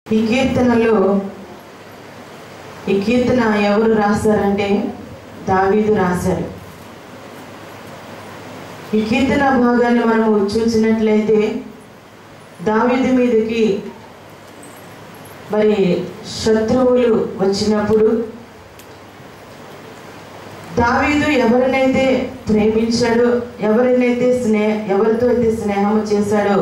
ఈ కీర్తనలో ఈ కీర్తన ఎవరు రాశారంటే దావీదు రాశారు ఈ కీర్తన భాగాన్ని మనము చూసినట్లయితే దావీదు మీదకి మరి శత్రువులు వచ్చినప్పుడు దావీదు ఎవరినైతే ప్రేమించాడో ఎవరినైతే స్నేహ ఎవరితో అయితే స్నేహం చేశాడో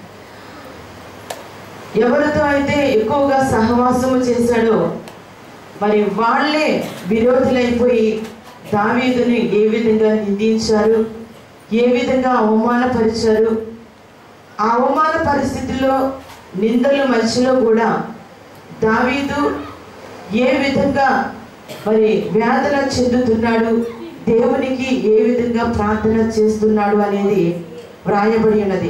ఎవరితో అయితే ఎక్కువగా సహవాసము చేశాడో మరి వాళ్ళే విరోధులైపోయి దావీదుని ఏ విధంగా నిందించారు ఏ విధంగా అవమానపరిచారు ఆ అవమాన పరిస్థితిలో నిందల మధ్యలో కూడా దావీదు ఏ విధంగా మరి వేదన చెందుతున్నాడు దేవునికి ఏ విధంగా ప్రార్థన చేస్తున్నాడు అనేది వ్రాయబడి ఉన్నది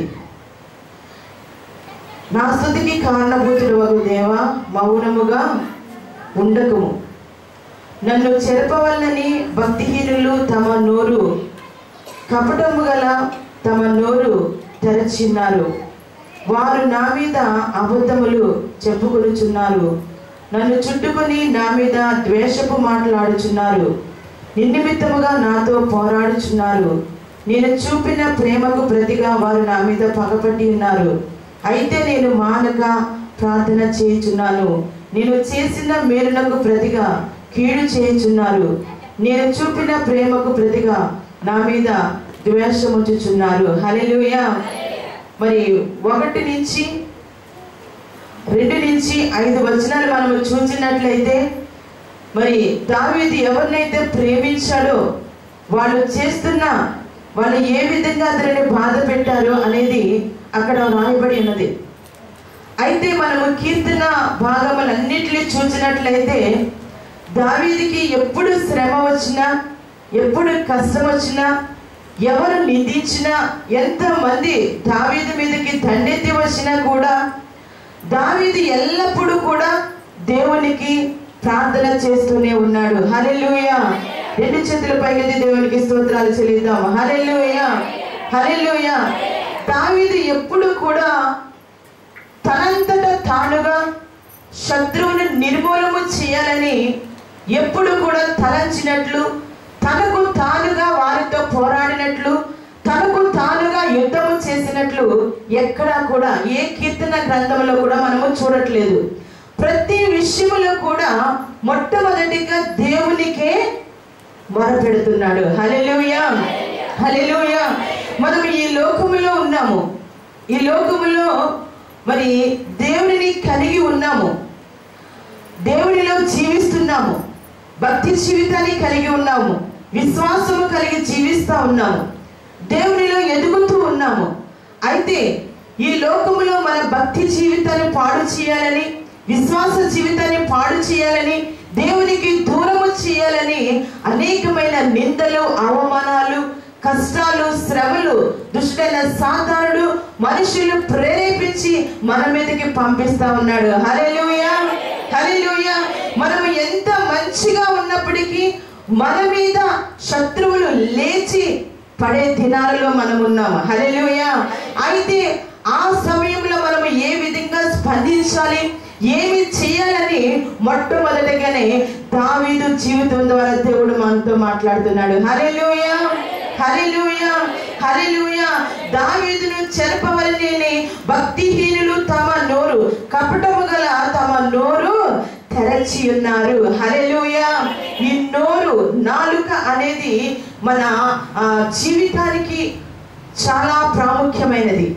నా స్థుతికి కారణభూతుడు ఒక దేవ మౌనముగా ఉండకము నన్ను చెరపవల్లని భక్తిహీనులు తమ నోరు కపటము గల తమ నోరు తెరచిన్నారు వారు నా మీద అబద్ధములు చెప్పుకొనుచున్నారు నన్ను చుట్టుకొని నా మీద ద్వేషపు మాట్లాడుచున్నారు నిన్నిమిత్తముగా నాతో పోరాడుచున్నారు నేను చూపిన ప్రేమకు ప్రతిగా వారు నా మీద పగపట్టి ఉన్నారు అయితే నేను మానక ప్రార్థన చేయుచున్నాను నేను చేసిన మేలునకు ప్రతిగా కీడు చేయుచున్నారు నేను చూపిన ప్రేమకు ప్రతిగా నా మీద ద్వేషముంచుచున్నారు హల్లెలూయా మరి ఒకటి నుంచి రెండు నుంచి ఐదు వచనాలు మనము చూసినట్లయితే మరి దావీదు ఎవరినైతే ప్రేమించాడో వాళ్ళు చేస్తున్న వాళ్ళు ఏ విధంగా అతనిని బాధ పెట్టారో అనేది అక్కడ రాయబడి ఉన్నది అయితే మనము కీర్తన భాగములన్నిటిని చూసినట్లయితే దావీదికి ఎప్పుడు శ్రమ వచ్చినా ఎప్పుడు కష్టం వచ్చినా ఎవరు నిందించినా ఎంతమంది దావీదు మీదకి దండెత్తి వచ్చినా కూడా దావీదు ఎల్లప్పుడూ కూడా దేవునికి ప్రార్థన చేస్తూనే ఉన్నాడు హల్లెలూయా రెండు చేతుల పైకి దేవునికి స్తోత్రాలు చెల్లిద్దాం హల్లెలూయా హల్లెలూయా దావీదు ఎప్పుడు కూడా తనంతట తానుగా శత్రువును నిర్మూలము చేయాలని ఎప్పుడు కూడా తలంచినట్లు తనకు తానుగా వారితో పోరాడినట్లు తనకు తానుగా యుద్ధము చేసినట్లు ఎక్కడా కూడా ఏ కీర్తన గ్రంథంలో కూడా మనము చూడట్లేదు ప్రతి విషయంలో కూడా మొట్టమొదటిగా దేవునికే మొరపెడుతున్నాడు హల్లెలూయా హల్లెలూయా మనం ఈ లోకములో ఉన్నాము ఈ లోకములో మరి దేవుడిని కలిగి ఉన్నాము దేవుడిలో జీవిస్తున్నాము భక్తి జీవితాన్ని కలిగి ఉన్నాము విశ్వాసము కలిగి జీవిస్తా ఉన్నాము దేవునిలో ఎదుగుతూ ఉన్నాము అయితే ఈ లోకములో మన భక్తి జీవితాన్ని పాడు చేయాలని విశ్వాస జీవితాన్ని పాడు చేయాలని దేవునికి దూరము చేయాలని అనేకమైన నిందలు అవమానాలు కష్టాలు శ్రమలు దుష్టైన సాతానుడు మనుషులు ప్రేరేపించి మన మీదకి పంపిస్తా ఉన్నాడు హల్లెలూయా హల్లెలూయా మనము ఎంత మంచిగా ఉన్నప్పటికీ మన మీద శత్రువులు లేచి పడే దినాలలో మనం ఉన్నాము హల్లెలూయా అయితే ఆ సమయంలో మనము ఏ విధంగా స్పందించాలి ఏమి చేయాలని మొట్టమొదటిగానే దావీదు జీవితం ద్వారా దేవుడు మనతో మాట్లాడుతున్నాడు హల్లెలూయా హల్లెలూయా హల్లెలూయా దావీదును చెరపవలనేని భక్తిహీనులు తమ నోరు కపటము గల తమ నోరు తెరచి ఉన్నారు హల్లెలూయా ఈ నోరు నాలుక అనేది మన ఆ, జీవితానికి చాలా ప్రాముఖ్యమైనది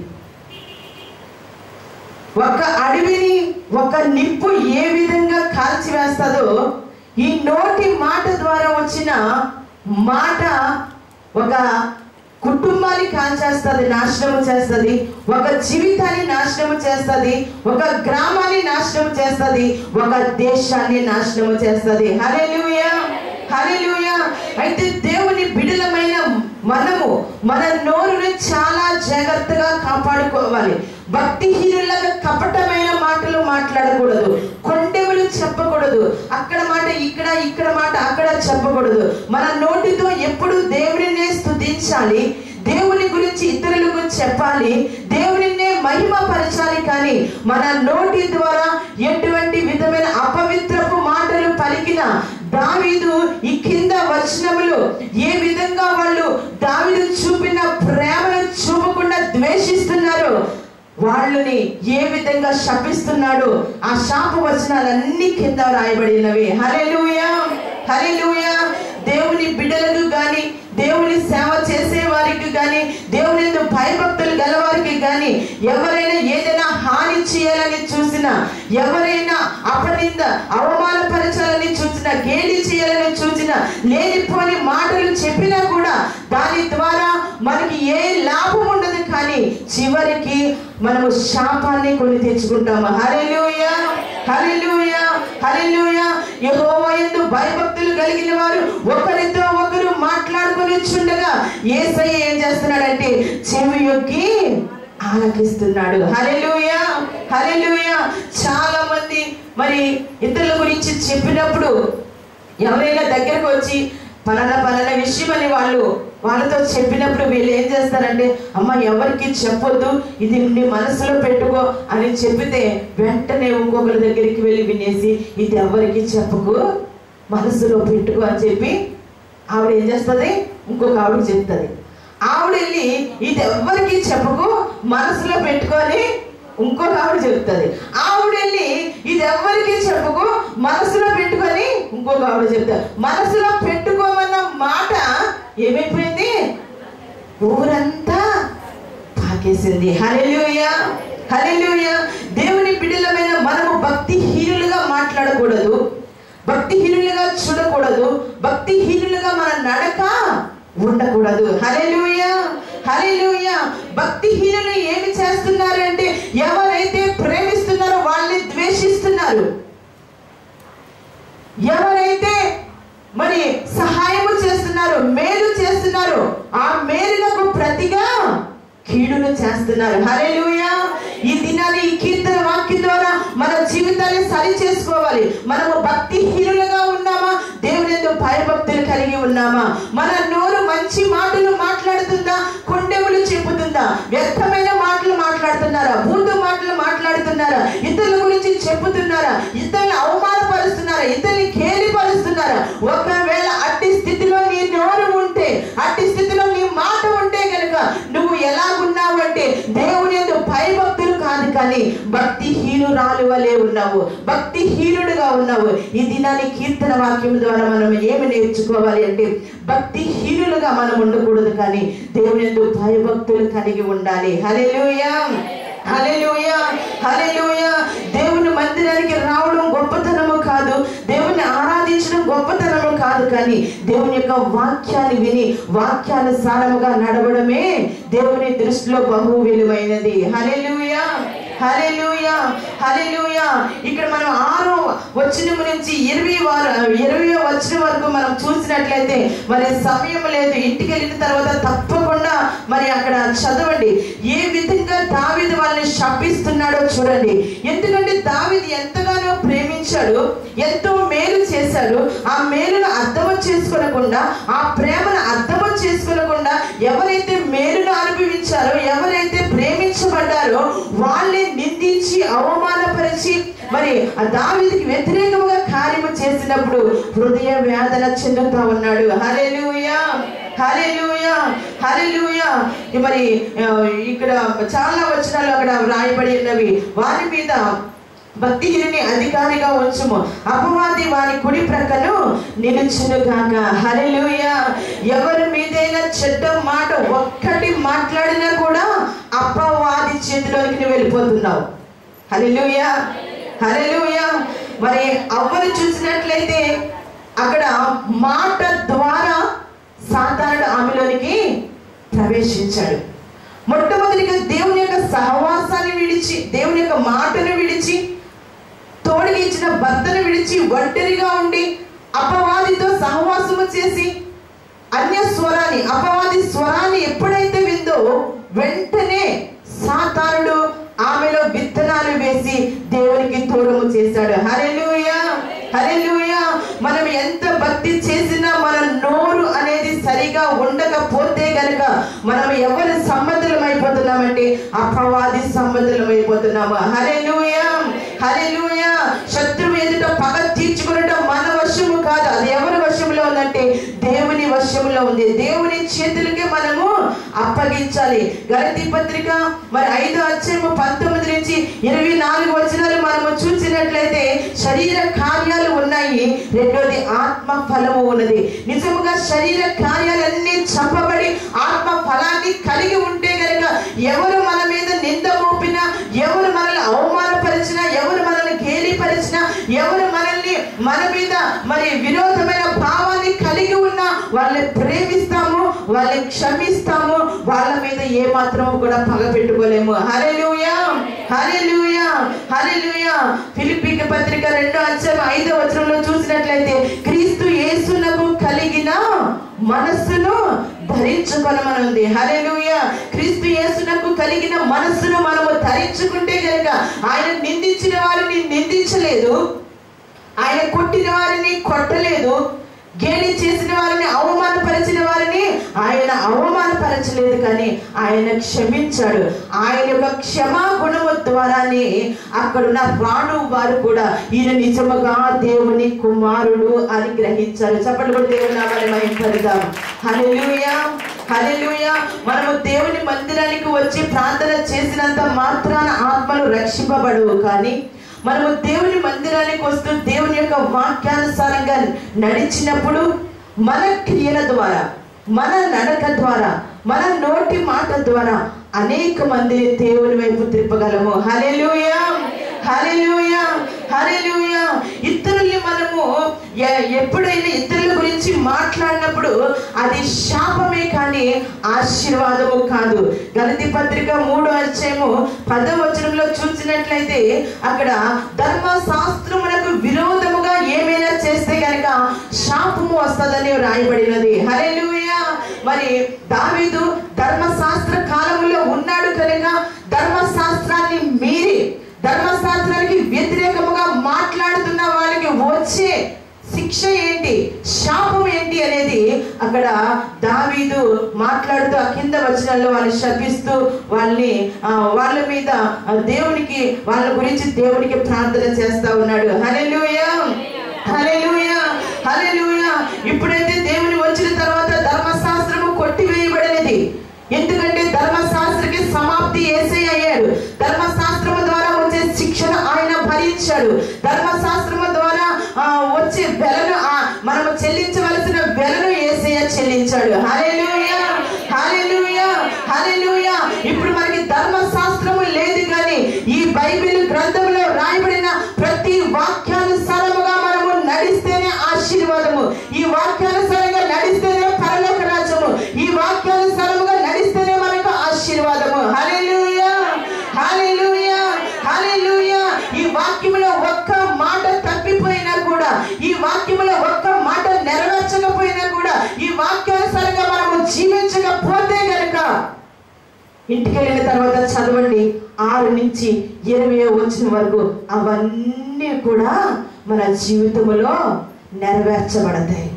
ఒక అడవిని ఒక నిప్పు ఏ విధంగా కాల్చివేస్తుందో ఈ నోటి మాట ద్వారా వచ్చిన మాట ఒక కుటుంబాన్ని కాల్చేస్తుంది నాశనము చేస్తుంది ఒక జీవితాన్ని నాశనము చేస్తుంది ఒక గ్రామాన్ని నాశనము చేస్తుంది ఒక దేశాన్ని నాశనము చేస్తుంది హల్లెలూయా హల్లెలూయా అయితే దేవుని బిడలమైన మనము మన నోరుని చాలా జాగ్రత్తగా కాపాడుకోవాలి భక్తిహీనులాగా కపటమైన మాటలు మాట్లాడకూడదు కొండెములు చెప్పకూడదు అక్కడ మాట ఇక్కడ ఇక్కడ మాట అక్కడ చెప్పకూడదు మన నోటితో ఎప్పుడు దేవుడినే స్తుతించాలి దేవుని గురించి ఇతరులకు చెప్పాలి దేవునినే మహిమ పరచాలి కానీ మన నోటి ద్వారా ఎటు దావీదు ఈ కింద వచనములు ఏ విధంగా వాళ్ళు దావీదు చూపిన ప్రేమను చూపకుండా ద్వేషిస్తున్నారు వాళ్ళని ఏ విధంగా శపిస్తున్నాడు ఆ శాప వచనాలన్నీ కింద రాయబడినవి హల్లెలూయా హల్లెలూయా దేవుని బిడ్డలకు గాని దేవుని సేవ చేసే వారికి గాని దేవుని యందు భయభక్తులు గలవారికి గాని ఎవరైనా ఏదైనా హాని చేయాలని చూసినా ఎవరైనా అపనింద అవమానపరచాలని చూసినా గేలి చేయాలని చూసినా లేనిపోని మాటలు చెప్పినా కూడా దాని ద్వారా మనకి ఏ లాభం ఉండదు కానీ చివరికి మనము శాపాన్ని కొని తెచ్చుకుంటాము హల్లెలూయా హల్లెలూయా హల్లెలూయా యెహోవా యందు భయభక్తులు కలిగిన వారు ఒకరితో ఒకరు మాట్లాడుకొని చుండగా యేసయ్య ఏం చేస్తున్నాడంటే చెవి యొక్కి ఆలకిస్తున్నాడు హల్లెలూయా హల్లెలూయా చాలా మంది మరి ఇతరుల గురించి చెప్పినప్పుడు ఎవరైనా దగ్గరకు వచ్చి పలానా పలానా విషయం అని వాళ్ళు వాళ్ళతో చెప్పినప్పుడు వీళ్ళు ఏం చేస్తారంటే అమ్మ ఎవరికి చెప్పొద్దు ఇది నీ మనసులో పెట్టుకో అని చెప్పితే వెంటనే ఇంకొకరి దగ్గరికి వెళ్ళి వినేసి ఇది ఎవరికి చెప్పకు మనసులో పెట్టుకో అని చెప్పి ఆవిడ ఏం చేస్తుంది ఇంకొక ఆవిడ చెప్తుంది ఆవిడ వెళ్ళి ఇది ఎవ్వరికి చెప్పకు మనసులో పెట్టుకొని ఇంకొక ఆవిడ చెప్తుంది ఆవిడ వెళ్ళి ఇది ఎవ్వరికి చెప్పకు మనసులో పెట్టుకొని ఇంకొక ఆవిడ చెప్తారు మనసులో పెట్టుకోమన్న మాట ఏమైపోయింది ఊరంతా పాకేసింది హల్లెలూయా హల్లెలూయా దేవుని బిడ్డలమైన మనము భక్తిహీనులుగా మాట్లాడకూడదు భక్తిహీనులుగా చూడకూడదు భక్తిహీనులుగా మన నడక ఉండకూడదు హల్లెలూయా హల్లెలూయా భక్తిహీనులు ఏమి చేస్తున్నారు అంటే ఎవరైతే ప్రేమిస్తున్నారో వాళ్ళని ద్వేషిస్తున్నారు ఎవరైతే మరి సహాయము చేస్తున్నారు మేలు చేస్తున్నారు ఆ మేలులకు ప్రతిగా కీడును చేస్తున్నారు హల్లెలూయా ఈ దినాన్ని ఈ కీర్తన వాక్యం ద్వారా మన జీవితాన్ని సరి చేసుకోవాలి మనము భక్తిహీనులుగా ఉన్నామా దేవుని ఎందు భయభక్తులు కలిగి ఉన్నామా మన నోరు మంచి మాటలు మాట్లాడుతుందా కొండెములు చెప్పుతుందా వ్యర్థమైన మాటలు మాట్లాడుతున్నారా బూతు మాటలు మాట్లాడుతున్నారా ఇతరుల గురించి చెప్పుతున్నారా ఇతరులను అవమానపరుస్తున్నారా ఇతరుల్ని కేలిపరుస్తున్నారా ఒకవేళ అట్టి స్థితిలో నీ నోరు ఉంటే అట్టి స్థితిలో నీ మాట ఉంటే గనుక నువ్వు ఎలాగున్నావు అంటే దేవుని యందు భయభక్తులు కాదు కానీ భక్తిహీనురాలు వలె ఉన్నావు భక్తిహీనుడుగా ఉన్నావు ఈ దినాన్ని కీర్తన వాక్యం ద్వారా మనం ఏమి నేర్చుకోవాలి అంటే భక్తిహీనులుగా మనం ఉండకూడదు కానీ దేవుని యందు భయభక్తులు కలిగి ఉండాలి హల్లెలూయా హల్లెలూయా హల్లెలూయా దేవుని మందిరానికి రావడం గొప్పతనము కాదు దేవుని ఆరాధించడం గొప్పతనము కాదు కానీ దేవుని యొక్క వాక్యాన్ని విని వాక్యానుసారముగా నడవడమే దేవుని దృష్టిలో బహు విలువైనది హల్లెలూయా హల్లెలూయా హల్లెలూయా ఇక్కడ మనం ఆరో వచనం నుంచి ఇరవై వారు ఇరవై వచనం వరకు మనం చూసినట్లయితే మరి సమయం లేదు ఇంటికి వెళ్ళిన తర్వాత తప్పకుండా మరి అక్కడ చదవండి ఏ విధంగా దావీదు వాళ్ళని శపిస్తున్నాడో చూడండి ఎందుకంటే దావీదు ఎంతగానో ప్రేమించాడు ఎంతో మేలు చేశాడు ఆ మేలును అర్థం చేసుకోనకుండా ఆ ప్రేమను అర్థం చేసుకోనకుండా ఎవరైతే మేలును అనుభవించారో ఎవరైతే ప్రేమించబడ్డారో వాళ్ళని నిందించి అవమానపరిచి మరి ఆ దావీదుకి వ్యతిరేకముగా కార్యము చేసినప్పుడు హృదయ వేదన చెందుతా ఉన్నాడు హల్లెలూయా హల్లెలూయా హల్లెలూయా మరి ఆ, ఇక్కడ చాలా వచనాలు అక్కడ వ్రాయబడి ఉన్నవి వారి మీద భక్తిహీనుని అధికారిగా ఉంచుము అపవాది వారి కుడి ప్రక్కను నిలుచును కాక హల్లెలూయా ఎవరి మీదైనా చెడ్డ మాట ఒక్కటి మాట్లాడినా కూడా అపవాది చేతిలోకి నువ్వు వెళ్ళిపోతున్నావు హల్లెలూయా హల్లెలూయా మరి అవ్వను చూసినట్లయితే అక్కడ మాట ద్వారా సాతానుడు ఆమెలోనికి ప్రవేశించాడు మొట్టమొదటిగా దేవుని యొక్క సహవాసాన్ని విడిచి దేవుని యొక్క మాటను విడిచి తోడికి ఇచ్చిన భర్తను విడిచి ఒంటరిగా ఉండి అపవాదితో సహవాసము చేసి అన్య స్వరాన్ని అపవాది స్వరాన్ని ఎప్పుడైతే విందో వెంటనే సాతానుడు ఆమెలో విత్తనాలు వేసి దేవునికి తోడము చేశాడు హల్లెలూయా హల్లెలూయా మనం ఎంత భక్తి చేసినా మన నోరు అనేది సరిగా ఉండకపోతే గనుక మనం ఎవరి సంబంధులం అయిపోతున్నామంటే అపవాది సంబంధులం అయిపోతున్నాము హల్లెలూయా హల్లెలూయా శత్రువు ఎదుట పగ తీర్చుకునటం మన వశము కాదు అది క్షమించాలి గలతీ పత్రిక మరి ఐదో అధ్యాయము పంతొమ్మిది నుంచి ఇరవై నాలుగు వచనాలు మనము చూసినట్లయితే శరీర కార్యాలు ఉన్నాయి రెండోది ఆత్మ ఫలము ఉన్నది నిజముగా శరీర కార్యాలన్నీ చంపబడి ఆత్మ ఫలాన్ని కలిగి ఉంటే గనుక ఎవరు మన మీద నింద మోపినా ఎవరు మనల్ని అవమానపరిచినా ఎవరు మనల్ని గేలిపరిచినా ఎవరు మనల్ని మన మీద మరి విరోధమైన భావాన్ని కలిగి ఉన్నా వాళ్ళని ప్రేమిస్తాము వాళ్ళని క్షమిస్తాము వాళ్ళ మీద ఏ మాత్రము కూడా పగ పెట్టుకోలేము హల్లెలూయా హల్లెలూయా హల్లెలూయా ఫిలిప్పీకి పత్రిక రెండో అధ్యాయం ఐదో వచనంలో చూసినట్లయితే క్రీస్తు యేసునకు కలిగిన మనస్సును ధరించుకొనమనుంది హల్లెలూయా క్రీస్తు యేసునకు కలిగిన మనస్సును మనము ధరించుకుంటే గనుక ఆయన నిందించిన వారిని నిందించలేదు ఆయన కొట్టిన వారిని కొట్టలేదు గేలి చేసిన వారిని అవమానపరిచిన వారిని ఆయన అవమానపరచలేదు కానీ ఆయన క్షమించాడు ఆయన యొక్క క్షమా గుణము ద్వారానే అక్కడున్న రాణు వారు కూడా ఈయన నిజముగా దేవుని కుమారుడు అని గ్రహించారు చెప్పండి కూడా దేవుని నామాన్ని మహింపడదాం హల్లెలూయా హల్లెలూయా మనము దేవుని మందిరానికి వచ్చి ప్రార్థన చేసినంత మాత్రాన ఆత్మలు రక్షింపబడవు కానీ మనము దేవుని మందిరానికి వస్తూ దేవుని యొక్క వాక్యానుసారంగా నడిచినప్పుడు మన క్రియల ద్వారా మన నడక ద్వారా మన నోటి మాట ద్వారా అనేక మందిని దేవుని వైపు తిప్పగలము హల్లెలూయా హల్లెలూయా హల్లెలూయా ఇతరుల్ని మనము ఎ- ఎప్పుడైనా ఇతరుల గురించి మాట్లాడినప్పుడు అది శాపమే కానీ ఆశీర్వాదము కాదు గలతి పత్రిక మూడో అధ్యాయము పదో వచనంలో చూసినట్లయితే అక్కడ ధర్మశాస్త్రమునకు విరోధముగా ఏమైనా చేస్తే గనక శాపము వస్తుందని రాయబడినది హల్లెలూయా మరి దావీదు ధర్మశాస్త్ర కాలంలో ఉన్నాడు కనుక ధర్మశాస్త్రాన్ని మీరి ధర్మశాస్త్రానికి వ్యతిరేకముగా మాట్లాడుతున్న వాళ్ళకి వచ్చే శిక్ష ఏంటి శాపం ఏంటి అనేది అక్కడ దావీదు మాట్లాడుతూ ఆ కింద వచనాల్లో వాళ్ళని శపిస్తూ వాళ్ళని ఆ, వాళ్ళ మీద ఆ, దేవునికి వాళ్ళ గురించి దేవునికి ప్రార్థన చేస్తా ఉన్నాడు హల్లెలూయా హల్లెలూయా హల్లెలూయా ఇప్పుడైతే దేవుని వచ్చిన తర్వాత ధర్మశాస్త్రము కొట్టివేయబడినది ఎందుకంటే ధర్మశాస్త్రకి సమాప్తి ఏసై అయ్యాడు ధర్మశాస్త్రము ద్వారా వచ్చే శిక్షణ ఆయన భరించాడు ధర్మశాస్త్రము ద్వారా ఆ, వచ్చే వెలను ఆ, మనము చెల్లించవలసిన వెలను ఏసయ్య చెల్లించాడు హల్లెలూయా హల్లెలూయా హల్లెలూయా ఇప్పుడు మనకి ధర్మశాస్త్రము లేదు కానీ ఈ బైబిల్ గ్రంథంలో రాయబడిన ప్రతి వాక్యానుసారముగా మనము నడిస్తేనే ఆశీర్వాదము ఈ వాక్యానుసారంగా నడిస్తేనే పరలోక రాజ్యము ఈ వాక్యానుసారముగా నడిస్తేనే మనకు ఆశీర్వాదము హల్లెలూయా హల్లెలూయా హల్లెలూయా ఈ వాక్యములో ఒక్క మాట తప్పిపోయినా కూడా ఈ వాక్యములో ఒక్క మాట నెరవేర్చకపోయినా కూడా ఈ వాక్యానుసారంగా మనము జీవించకపోతే గనుక ఇంటికి వెళ్ళిన తర్వాత చదవండి ఆరు నుంచి ఇరవై వచ్చిన వరకు అవన్నీ కూడా మన జీవితంలో నెరవేర్చబడతాయి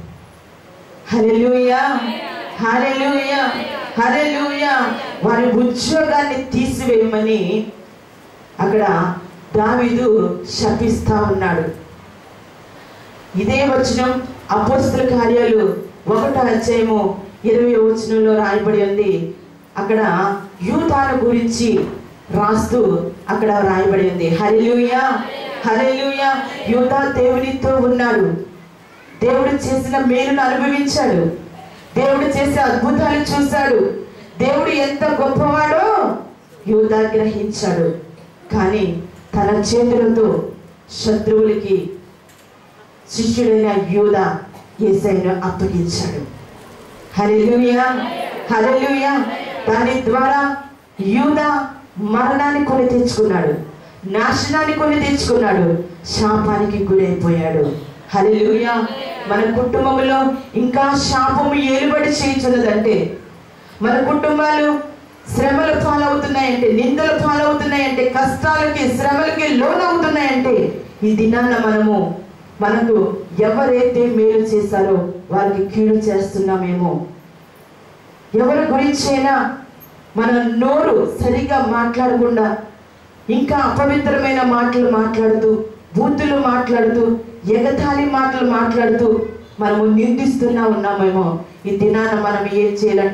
హల్లెలూయా హల్లెలూయా హల్లెలూయా వారి ఉద్యోగాన్ని తీసివేయమని అక్కడ దావీదు శపిస్తా ఉన్నాడు ఇదే వచనం అపోస్తుల కార్యాలు ఒకటో అధ్యాయము ఇరవై వచనంలో రాయబడి ఉంది అక్కడ యూతాను గురించి రాస్తూ అక్కడ రాయబడి ఉంది హల్లెలూయా హల్లెలూయా యూదా దేవునితో ఉన్నాడు దేవుడు చేసిన మేలును అనుభవించాడు దేవుడు చేసే అద్భుతాలు చూశాడు దేవుడు ఎంత గొప్పవాడో యూదా గ్రహించాడు కానీ తన చేతులతో శత్రువులకి శిష్యుడైన యూద యేసయ్యను అప్పగించాడు హల్లెలూయా హల్లెలూయా దాని ద్వారా యూద మరణాన్ని కొని తెచ్చుకున్నాడు నాశనాన్ని కొని తెచ్చుకున్నాడు శాపానికి గురైపోయాడు హల్లెలూయా మన కుటుంబంలో ఇంకా శాపము ఏలుబడి చేయించున్నదంటే మన కుటుంబాలు శ్రమలు పాలవుతున్నాయంటే నిందలు పాలవుతున్నాయంటే కష్టాలకి శ్రమలకి లోనవుతున్నాయంటే ఈ దినాన మనము మనకు ఎవరైతే మేలు చేశారో వారికి కీడు చేస్తున్నామేమో ఎవరి గురించైనా మన నోరు సరిగా మాట్లాడకుండా ఇంకా అపవిత్రమైన మాటలు మాట్లాడుతూ బూతులు మాట్లాడుతూ ఎగతాళి మాటలు మాట్లాడుతూ మనము నిందిస్తున్నా ఉన్నామేమో ఈ దినాన మనం ఏం చేయాలంటే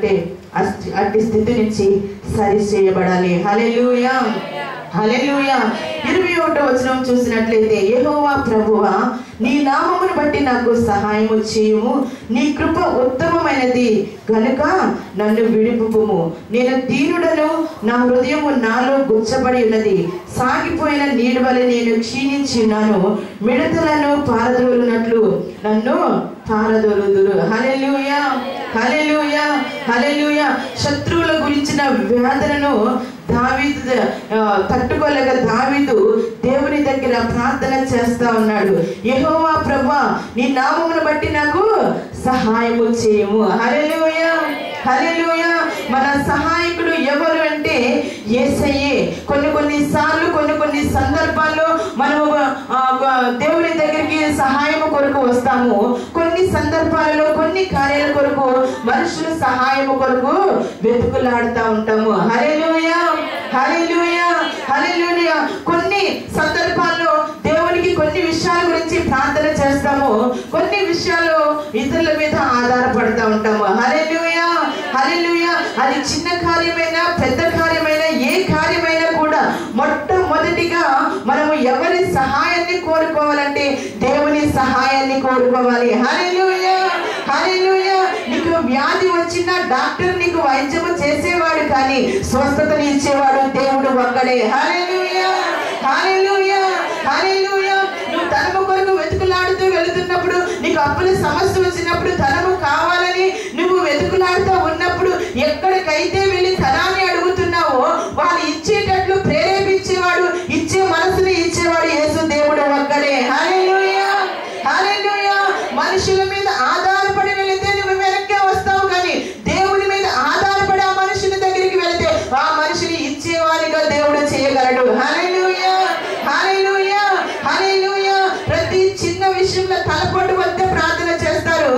అస్తి- అట్టి స్థితి నుంచి సరి చేయబడాలి హల్లెలూయా హల్లెలూయా ఇరవై ఒకటో వచనం చూసినట్లయితే యెహోవా ప్రభువా నీ నామమును బట్టి నాకు సహాయము చేయుము నీ కృప ఉత్తమమైనది గనుక నన్ను విడిపుము నేను దీనుడను నా హృదయము నాలో గుచ్చబడి ఉన్నది సాగిపోయిన నీడు వలె నేను క్షీణించి ఉన్నాను మిడతలను పారదోలునట్లు నన్ను పారదోలుదురు హల్లెలూయా హల్లెలూయా హల్లెలూయా శత్రువుల గురించిన వ్యాధులను దావీదు ఆ, తట్టుకోలేక దావీదు దేవుని దగ్గర ప్రార్థన చేస్తా ఉన్నాడు యెహోవా ప్రభా నీ నామమును బట్టి నాకు సహాయము చేయము హల్లెలూయా హల్లెలూయా మన సహాయకుడు ఎవరు అంటే యేసయ్యే కొన్ని కొన్ని సార్లు కొన్ని కొన్ని సందర్భాల్లో మనము ఆ, ఆ, దేవుని దగ్గరికి సహాయం కొరకు వస్తాము కొన్ని సందర్భాలలో కొన్ని కార్యాల కొరకు మనుషులు సహాయం కొరకు వెతుకులాడుతూ ఉంటాము హల్లెలూయా హల్లెలూయా హల్లెలూయా కొన్ని సందర్భాల్లో దేవునికి కొన్ని విషయాల గురించి ప్రార్థన చేస్తాము కొన్ని విషయాలు ఇతరుల మీద ఆధారపడతా ఉంటాము హల్లెలూయా హల్లెలూయా అది చిన్న కార్యమైనా పెద్ద కార్యమైనా ఏ కార్యమైనా కూడా మొట్టమొదటిగా మనము ఎవరి సహాయాన్ని కోరుకోవాలంటే దేవుని సహాయాన్ని కోరుకోవాలి హల్లెలూయా హల్లెలూయా నీకు వ్యాధి వచ్చిన డాక్టర్ నీకు వైద్యము చేసేవాడు కానీ స్వస్థతని ఇచ్చేవాడు దేవుడు ఒక్కడే హల్లెలూయా హల్లెలూయా హల్లెలూయా నువ్వు ధనము కొరకు వెతుకులాడుతూ వెళుతున్నప్పుడు నీకు అప్పుల సమస్య వచ్చినప్పుడు ధనము కావాలని నువ్వు వెతుకులాడుతూ ఉన్నప్పుడు ఎక్కడికైతే వెళ్ళి ధనాన్ని అడుగుతున్నావో వాళ్ళు ఇచ్చేటట్లు ప్రేరేపించేవాడు ఇచ్చే మనసుని ఇచ్చేవాడు యేసు దేవుడు ఒక్కడే హల్లెలూయా హల్లెలూయా మనుషుల మీద ఆధారపడి వెళితే నువ్వు వెనక్కే వస్తావు కానీ దేవుని మీద ఆధారపడి ఆ మనుషుని దగ్గరికి వెళితే ఆ మనిషిని ఇచ్చేవాడిగా దేవుడు చేయగలడు హల్లెలూయా హల్లెలూయా హల్లెలూయా ప్రతి చిన్న విషయంలో తలపొట్టు వస్తే ప్రార్థన చేస్తారు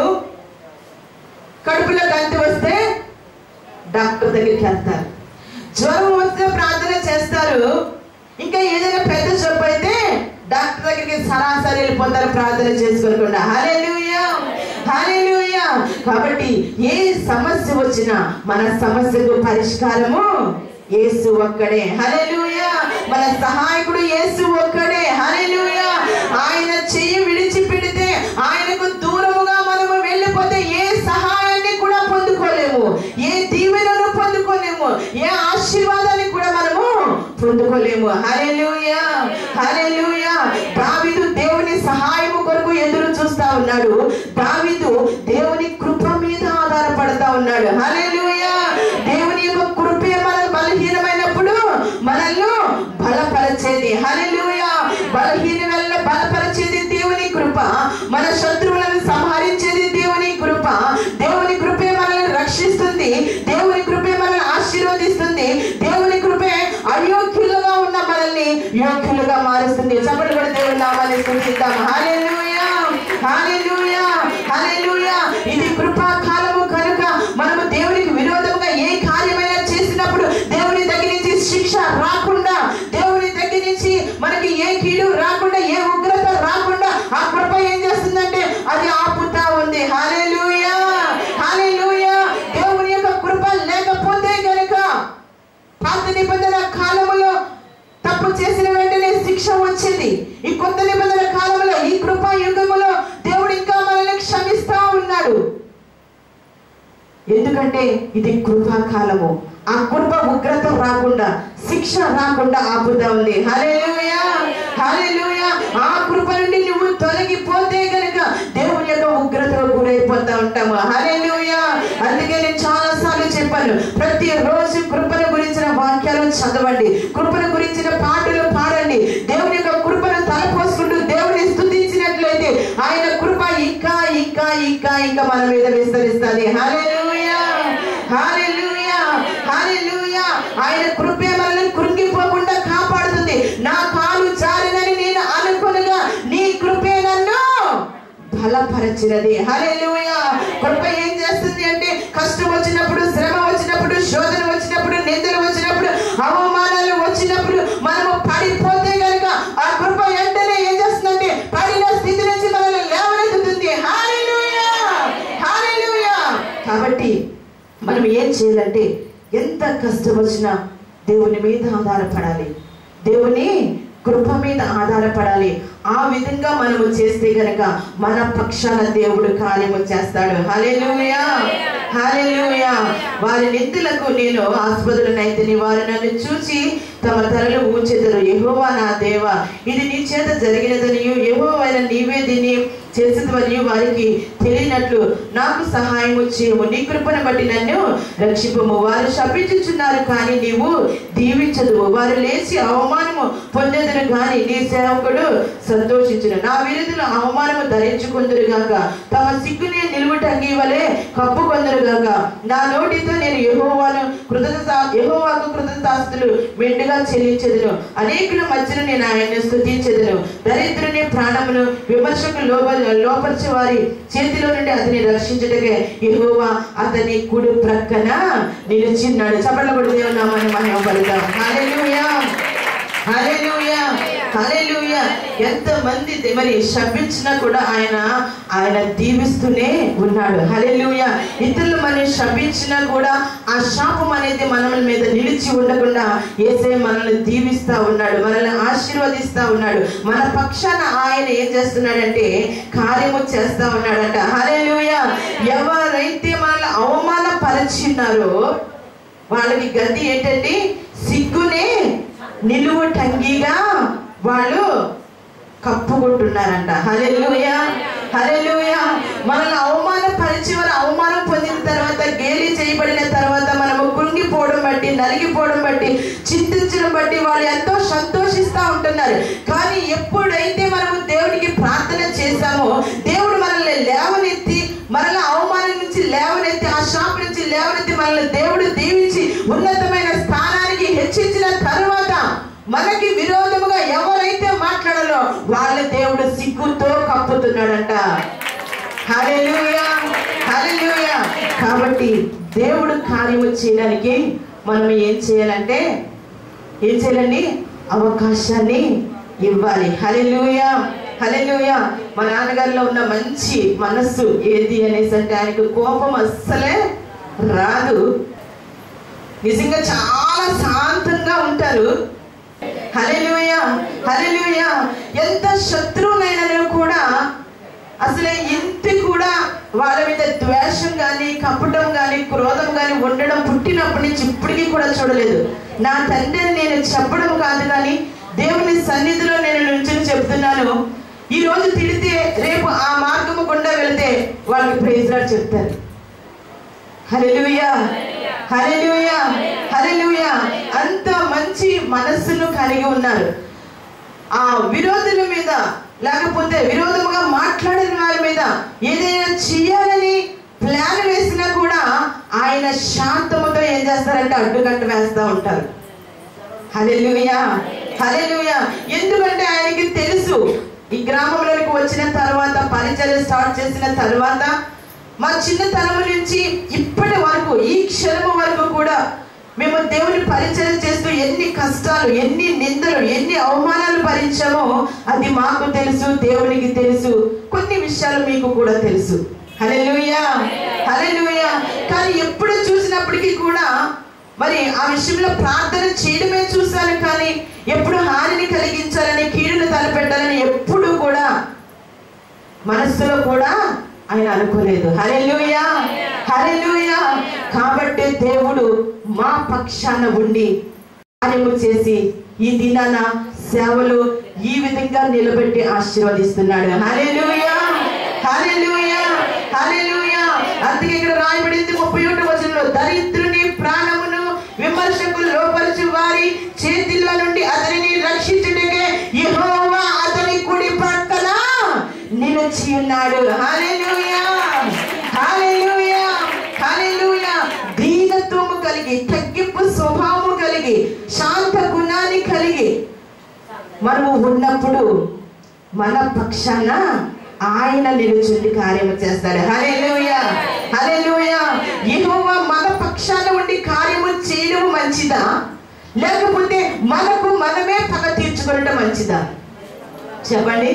కడుపులో కంతి వస్తే డాక్టర్ దగ్గరికి వెళ్తారు జ్వరం వస్తే ప్రార్థన చేస్తారు ఇంకా ఏదైనా పెద్ద జబ్బు అయితే డాక్టర్ దగ్గరికి సరాసరి వెళ్ళిపోతారు ప్రార్థన చేసుకోకుండా హల్లెలూయా హల్లెలూయా కాబట్టి ఏ సమస్య వచ్చినా మన సమస్యకు పరిష్కారము యేసు ఒక్కడే హల్లెలూయా మన సహాయకుడు యేసు ఒక్కడే హల్లెలూయా ఆయన చెయ్యి విడిచిపెడితే ఆయనకు దూరముగా మనము వెళ్ళిపోతే ఏ సహాయాన్ని కూడా పొందుకోలేము ఏ దీవెనను పొందుకోలేము ఏ ఆశీర్వాదాన్ని కూడా మనము పొందుకోలేము హల్లెలూయా హల్లెలూయా దావీదు దేవుని సహాయము కొరకు ఎదురు చూస్తా ఉన్నాడు దావీదు దేవుని కృప మీద ఆధారపడతా ఉన్నాడు హల్లెలూయా దేవుని యొక్క కృపే మన బలహీనమైనప్పుడు మనల్ని బలపరిచేది హల్లెలూయా బలహీన వల్ల బలపరిచేది దేవుని కృప మన శత్రువులను సంహరించేది దేవుని కృప దేవుని కృపే మనల్ని రక్షిస్తుంది దేవుని కృపే మనల్ని ఆశీర్వదిస్తుంది దేవుని కృపే అయోగ్యులుగా ఉన్న మనల్ని యోగ్యులుగా మారుస్తుంది చప్పటి కూడా దేవుని నామాన్ని స్థుతిద్దాం హల్లెలూయా హల్లెలూయా హల్లెలూయా ఇది కృపా కాలము కనుక మనము దేవునికి విరోధంగా ఏ కార్యమైనా చేసినప్పుడు దేవుని దగ్గర నుంచి శిక్ష రాకుండా దేవుని దగ్గర నుంచి మనకి ఏ కీడు రాకుండా ఏ ఉగ్రత రాకుండా ఆ కృప ఏం చేస్తుందంటే అది ఆపుతా ఉంది హల్లెలూయా హల్లెలూయా దేవుని యొక్క కృప లేకపోతే గనుక పాత నిబంధన కాలములో తప్పు చేసిన వెంటనే శిక్ష వచ్చేది ఈ కొత్త నిబంధన కాలంలో ఈ కృపా యుగములో దేవుడు ఇంకా మనల్ని క్షమిస్తా ఉన్నాడు ఎందుకంటే ఇది కృపా కాలము ఆ కృప ఉగ్రత రాకుండా శిక్ష రాకుండా ఆపుతా ఉంది హల్లెలూయా హల్లెలూయా ఆ కృప నుండి నువ్వు తొలగిపోతే గనుక దేవుని యొక్క ఉగ్రతకు గురైపోతా ఉంటాము హల్లెలూయా అందుకే నేను చాలా సార్లు చెప్పాను ప్రతి రోజు కృపను గురించిన వాక్యాలు చదవండి కృపను గురించిన పాటలు పాడండి దేవుని యొక్క కృపను తలపోసుకుంటూ దేవుని స్తుతించినట్లయితే ఆయన కృప ఇంకా ఇంకా ఇంకా ఇంకా మన మీద విస్తరిస్తుంది హల్లెలూయా హల్లెలూయా హల్లెలూయా ఆయన కృపే మనల్ని కృంగిపోకుండా కాపాడుతుంది నా కాలు జారినని నేను అనుకునగా నీ కృపే నన్ను బలపరచినది హల్లెలూయా కృప ఏం చేస్తుంది అంటే కష్టం వచ్చినప్పుడు శ్రమ వచ్చినప్పుడు శోధన వచ్చినప్పుడు నిందలు వచ్చినప్పుడు అవమానాలు వచ్చినప్పుడు మనము పడిపోతే గనుక ఆ కృప వెంటనే ఏం చేస్తుందంటే పడిన స్థితి నుంచి మనల్ని లేవనెత్తుతుంది హల్లెలూయా హల్లెలూయా కాబట్టి మనం ఏం చేయాలంటే ఎంత కష్టం వచ్చినా దేవుని మీద ఆధారపడాలి దేవుని కృప మీద ఆధారపడాలి ఆ విధంగా మనము చేస్తే గనక మన పక్షాన దేవుడు కార్యము చేస్తాడు హల్లెలూయా హల్లెలూయా వారి నిందులకు నేను ఆస్పదులనైతే వారు నన్ను చూసి తమ తలలు ఊచెదరు యెహోవా నా దేవ ఇది నీ చేత జరిగినదనియు యెహోవైన నీవే దీన్ని చేసేదనియు వారికి తెలియనట్లు నాకు సహాయము చేయము నీ కృపను బట్టి నన్ను రక్షిపము వారు శపించుచున్నారు కానీ నీవు దీవించదు వారు లేచి అవమానము పొందేదను కానీ నీ సేవకుడు సంతోషించును నా విరుద్ధులు అవమానము ధరించుకుందరు గాక తమ సిగ్గునే నిలువుటంగి వలె కప్పుకొందరు గాక నా నోటితో నేను యెహోవాను కృతజ్ఞత యెహోవాకు కృతజ్ఞతాస్తులు మెండుగా చెల్లించదును అనేకుల మధ్యన నేను ఆయన్ను స్తుతించదును దరిద్రుని ప్రాణమును విమర్శకు లోప లోపరిచే వారి చేతిలో నుండి అతని రక్షించుటకే యెహోవా అతని కుడి ప్రక్కన నిలిచిన్నాడు చప్పట్ల కొడి దేవుని నామాన్ని మహిమ పడతాం హల్లెలూయా హల్లెలూయా హల్లెలూయా ఎంత మంది దే- మరి శపించినా కూడా ఆయన ఆయన దీవిస్తూనే ఉన్నాడు హల్లెలూయా ఇతరులు మనం శపించినా కూడా ఆ శాపం అనేది మన మీద నిలిచి ఉండకుండా ఏసే మనల్ని దీవిస్తా ఉన్నాడు మనల్ని ఆశీర్వదిస్తా ఉన్నాడు మన పక్షాన ఆయన ఏం చేస్తున్నాడంటే కార్యము చేస్తా ఉన్నాడంట హల్లెలూయా ఎవరైతే మనల్ని అవమానపరిచినారో వాళ్ళకి గతి ఏంటంటే సిగ్గునే నిలువు టంగిగా వాళ్ళు కప్పుకుంటున్నారంట హల్లెలూయా హల్లెలూయా మనల్ని అవమానపరిచి వారు అవమానం పొందిన తర్వాత గేలి చేయబడిన తర్వాత మనము కృంగిపోవడం బట్టి నలిగిపోవడం బట్టి చింతించడం బట్టి వాళ్ళు ఎంతో సంతోషిస్తూ ఉంటున్నారు కానీ ఎప్పుడైతే మనము దేవుడికి ప్రార్థన చేశామో దేవుడు మనల్ని లేవనెత్తి మనల్ని అవమానం నుంచి లేవనెత్తి ఆ శాప నుంచి లేవనెత్తి మనల్ని దేవుడు దీవించి ఉన్నతమైన స్థానానికి హెచ్చించిన తరువాత మనకి విరోధముగా ఎవరైతే మాట్లాడాలో వాళ్ళ దేవుడు సిగ్గుతో కప్పుతున్నాడంట హల్లెలూయా హల్లెలూయా కాబట్టి దేవుడు కార్యము చేయడానికి మనం ఏం చేయాలంటే ఏం చేయాలండి అవకాశాన్ని ఇవ్వాలి హల్లెలూయా హల్లెలూయా మా నాన్నగారిలో ఉన్న మంచి మనస్సు ఏది అనేసి అంటే ఆయనకు కోపం అస్సలే రాదు నిజంగా చాలా శాంతంగా ఉంటారు హల్లెలూయా హల్లెలూయా ఎంత శత్రువునైనా కూడా అసలే ఇంత కూడా వాళ్ళ మీద ద్వేషం కానీ కపటం కానీ క్రోధం కానీ ఉండడం పుట్టినప్పటి నుంచి ఇప్పటికీ కూడా చూడలేదు నా తండ్రిని నేను చెప్పడం కాదు కానీ దేవుని సన్నిధిలో నేను నుంచుని చెప్తున్నాను ఈ రోజు తిడితే రేపు ఆ మార్గము గుండా వెళితే వాళ్ళకి ప్రైజ్ లాడ్ చెప్తారు హల్లెలూయా హల్లెలూయా హల్లెలూయా అంత మంచి మనస్సును కలిగి ఉన్నారు ఆ విరోధుల మీద లేకపోతే విరోధముగా మాట్లాడిన వారి మీద ఏదైనా చేయాలని ప్లాన్ వేసినా కూడా ఆయన శాంతముతో ఏం చేస్తారంటే అడ్డుకట్ట వేస్తూ ఉంటారు హల్లెలూయా హల్లెలూయా ఎందుకంటే ఆయనకి తెలుసు ఈ గ్రామంలోనికి వచ్చిన తర్వాత పరిచయం స్టార్ట్ చేసిన తర్వాత మా చిన్నతనం నుంచి ఇప్పటి వరకు ఈ క్షణము వరకు కూడా మేము దేవుని పరిచయం చేస్తూ ఎన్ని కష్టాలు ఎన్ని నిందలు ఎన్ని అవమానాలు భరించామో అది మాకు తెలుసు దేవునికి తెలుసు కొన్ని విషయాలు మీకు కూడా తెలుసు హల్లెలూయా హల్లెలూయా కానీ ఎప్పుడు చూసినప్పటికీ కూడా మరి ఆ విషయంలో ప్రార్థన చేయడమే చూశాను కానీ ఎప్పుడు హానిని కలిగించాలని కీడును తలపెట్టాలని ఎప్పుడు కూడా మనస్సులో కూడా ఆయన అనుకోలేదు హల్లెలూయా హల్లెలూయా కాబట్టి దేవుడు మా పక్షాన ఉండి కార్యము చేసి ఈ దినాన సేవలు ఈ విధంగా నిలబెట్టి ఆశీర్వదిస్తున్నాడు హల్లెలూయా హల్లెలూయా హల్లెలూయా అందుకే ఇక్కడ రాయబడింది ముప్పై ఒకటి వచనంలో దరిద్రుని ప్రాణమును విమర్శకులు లోపరచు వారి చేతిలో నుండి అతనిని రక్షించుటకే యెహోవా అతని కుడి పక్కన నిలిచి ఉన్నాడు హల్లెలూయా హల్లెలూయా హల్లెలూయా దీనత్వము కలిగి తగ్గింపు స్వభావము కలిగి శాంత గుణాన్ని కలిగి మనము ఉన్నప్పుడు మన పక్షాన ఆయన నిలుచుండి కార్యము చేస్తాడు హల్లెలూయా హల్లెలూయా యెహోవా మన పక్షాన ఉండి కార్యము చేయడం మంచిదా లేకపోతే మనకు మనమే పగ తీర్చుకోవడం మంచిదా చెప్పండి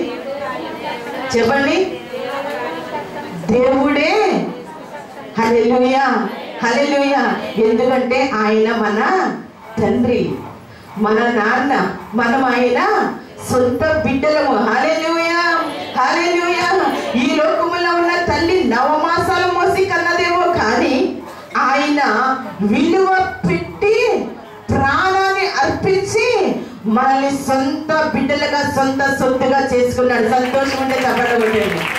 చెప్పండి దేవుడే హల్లెలూయా హల్లెలూయా ఎందుకంటే ఆయన మన తండ్రి మన నాన్న మనం ఆయన సొంత బిడ్డలము హల్లెలూయా హల్లెలూయా ఈ లోకములో ఉన్న తల్లి నవమాసాలు మోసి కన్నదేమో కానీ ఆయన విలువ పెట్టి ప్రాణాన్ని అర్పించి మనల్ని సొంత బిడ్డలుగా సొంత సొత్తుగా చేసుకున్నాడు సంతోషం ఉంటే చెప్పండి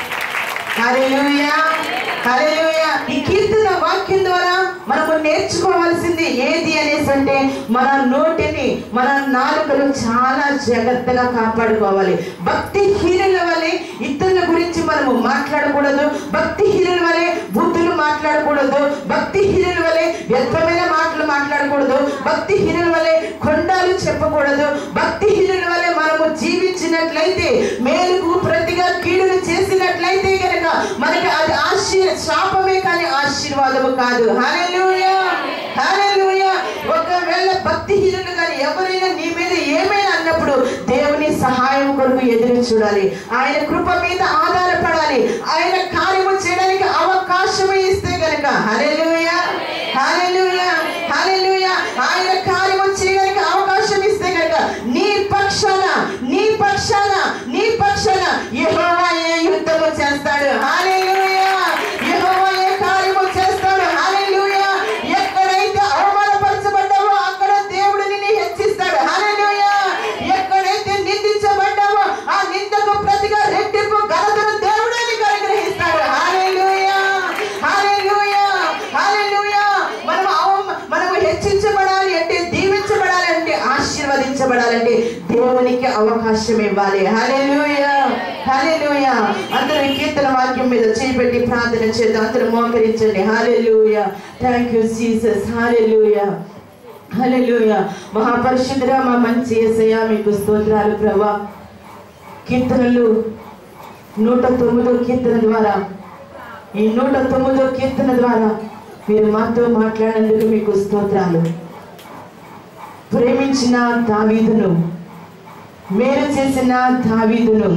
హల్లెలూయా హల్లెలూయా ఈ కీర్తన వాక్యం ద్వారా మనము నేర్చుకోవాల్సింది ఏది అనేసి అంటే మన నోటిని మన నాలుకను చాలా జాగ్రత్తగా కాపాడుకోవాలి భక్తి హీనుల వలె ఇతరుల గురించి మనము మాట్లాడకూడదు భక్తి హీనుల వలె బుద్ధులు మాట్లాడకూడదు భక్తి హీనుల వలె వ్యర్థమైన మాటలు మాట్లాడకూడదు భక్తి హీనుల వలె కొండాలు చెప్పకూడదు భక్తి హీనుల వలె మనము జీవించినట్లయితే మేలుకు ప్రతిగా కీడును చేసినట్లయితే కనుక మనకి అది ఆశీర్ శాపమే కానీ ఆశీర్వాదము కాదు హల్లెలూయా హల్లెలూయా ఒకవేళ భక్తిహీనులు కానీ ఎవరైనా నీ మీద ఏమైనా అన్నప్పుడు దేవుని సహాయం కొరకు ఎదురు చూడాలి ఆయన కృప మీద ఆధారపడాలి ఆయన కార్యము చేయడానికి అవకాశం ఇస్తే గనక హల్లెలూయా హల్లెలూయా హల్లెలూయా ఆయన కార్యము చేయడానికి అవకాశం ఇస్తే గనక నీ పక్షాన నీ పక్షాన నీ పక్షాన యెహోవా ఏ యుద్ధము చేస్తాడు హల్లెలూయా యెహోవా ఏ కార్యము చేస్తాడు హల్లెలూయా ఎక్కడైతే అవమానపరచబడ్డావో అక్కడ దేవుడు నిన్ను హెచ్చిస్తాడు హల్లెలూయా ఎక్కడైతే నిందించబడ్డావో ఆ నిందకు ప్రతిగా రెట్టింపు ఘనతను దేవుడే నీకు అనుగ్రహిస్తాడు హల్లెలూయా హల్లెలూయా హల్లెలూయా మనం అవమ- మనము హెచ్చించబడాలి అంటే దీవించబడాలి అంటే ఆశీర్వదించబడాలంటే దేవునికి అవకాశం ఇవ్వాలి హల్లెలూయా హల్లెలూయా అందరూ ఈ కీర్తన వాక్యం మీద చేపెట్టి ప్రార్థన చేద్దాం అందరూ మోకరించండి hallelujah thank you Jesus hallelujah hallelujah మహాపరిశుద్ధుడా మా మంచి యేసయ్యా మీకు స్తోత్రాలు ప్రభా కీర్తనలు నూట తొమ్మిదో కీర్తన ద్వారా ఈ నూట తొమ్మిదో కీర్తన ద్వారా మీరు మాతో మాట్లాడినందుకు మీకు స్తోత్రాలు ప్రేమించిన దావీదును మేలు చేసిన దావీదును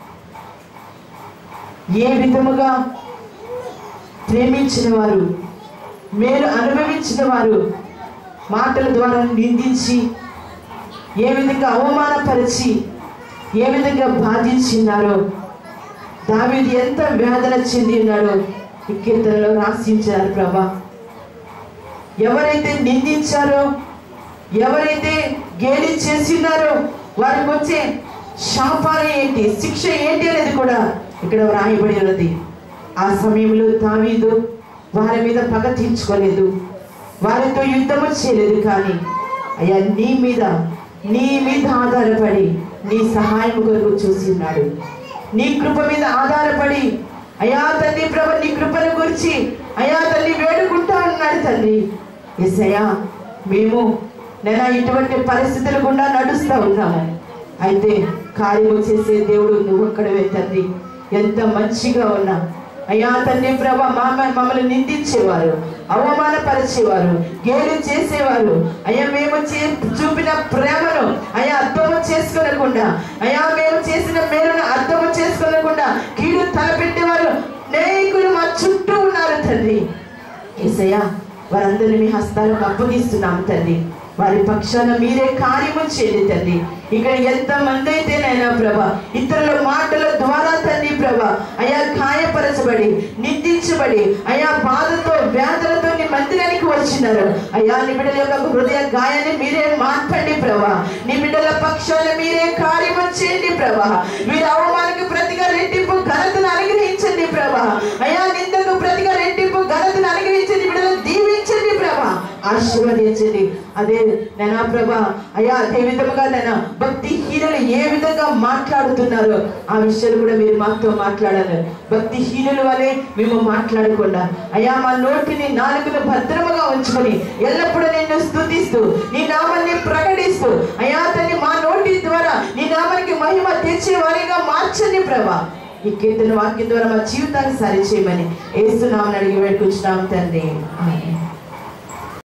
ఏ విధముగా ప్రేమించిన వారు మేలు అనుభవించిన వారు మాటల ద్వారా నిందించి ఏ విధంగా అవమానపరిచి ఏ విధంగా బాధించినారో దావీదు ఎంత వేదన చెంది ఉన్నాడో ఈ కీర్తనలో రాసించారు ప్రభా ఎవరైతే నిందించారో ఎవరైతే గేలి చేసినారో వారికి వచ్చే శాపాలు ఏంటి శిక్ష ఏంటి అనేది కూడా ఇక్కడ వ్రాయబడి ఉన్నది ఆ సమయంలో దావీదు వారి మీద పగ తీర్చుకోలేదు వారితో యుద్ధము చేయలేదు కానీ అయ్యా నీ మీద నీ మీద ఆధారపడి నీ సహాయం కొరకు చూసిన్నాడు నీ కృప మీద ఆధారపడి అయా తండ్రి ప్రభు నీ కృపను గురించి అయా తల్లి వేడుకుంటా ఉన్నాడు తండ్రి ఎస్ఐయా మేము నేను ఇటువంటి పరిస్థితులు గుండా నడుస్తూ ఉన్నాము అయితే కార్యము చేసే దేవుడు నువ్వు ఒక్కడవే తండ్రి ఎంత మంచిగా ఉన్నా అయ్యా తండ్రి ప్రభ మామ మమ్మల్ని నిందించేవారు అవమానపరిచేవారు గేలి చేసేవారు అయ్యా మేము చే- చూపిన ప్రేమను అయ్యా అర్థము చేసుకోనకుండా అయ్యా మేము చేసిన మేలును అర్థము చేసుకోనకుండా కీడు తలపెట్టేవారు అనేకులు మా చుట్టూ ఉన్నారు తండ్రి ఏసయ్యా వారందరినీ మీ హస్తాలకు అప్పగిస్తున్నాము తండ్రి వారి పక్షాన మీరే కార్యము చేయండి తండ్రి ఇక్కడ ఎంత మంది అయితే నైనా ప్రభ ఇతరుల మాటల ద్వారా తండ్రి ప్రభ అయా గాయపరచబడి నిందించబడి అయా బాధతో వ్యాధులతో నీ మందిరానికి వచ్చినారు అయా నీ బిడ్డల యొక్క హృదయ గాయాన్ని మీరే మార్పండి ప్రభా నీ బిడ్డల పక్షాన మీరే కార్యము చేయండి ప్రభా వీరి అవమానికి ప్రతిగా రెట్టింపు ఘనతను అనుగ్రహించండి ప్రభా అయా నిందకు ప్రతిగా రెట్టింపు ఘనతను అనుగ్రహించండి బిడ్డలు దీవించండి ప్రభా ఆశీర్వదించండి అదే నేనా ప్రభా అయ్యా అదే విధముగా నేను భక్తి హీనులు ఏ విధంగా మాట్లాడుతున్నారో ఆ విషయాలు కూడా మీరు మాతో మాట్లాడాలి భక్తి హీనుల వలె మేము మాట్లాడకుండా అయ్యా మా నోటిని నాలుగును భద్రముగా ఉంచుకొని ఎల్లప్పుడూ నిన్ను స్తుతిస్తూ నీ నామాన్ని ప్రకటిస్తూ అయ్యా తల్లి మా నోటి ద్వారా నీ నామానికి మహిమ తెచ్చే వారిగా మార్చండి ప్రభా ఈ కీర్తన వాక్యం ద్వారా మా జీవితాన్ని సరిచేయమని ఏస్తున్నామని అడిగి వేడుకుంటున్నాం తండ్రి ఆమేన్.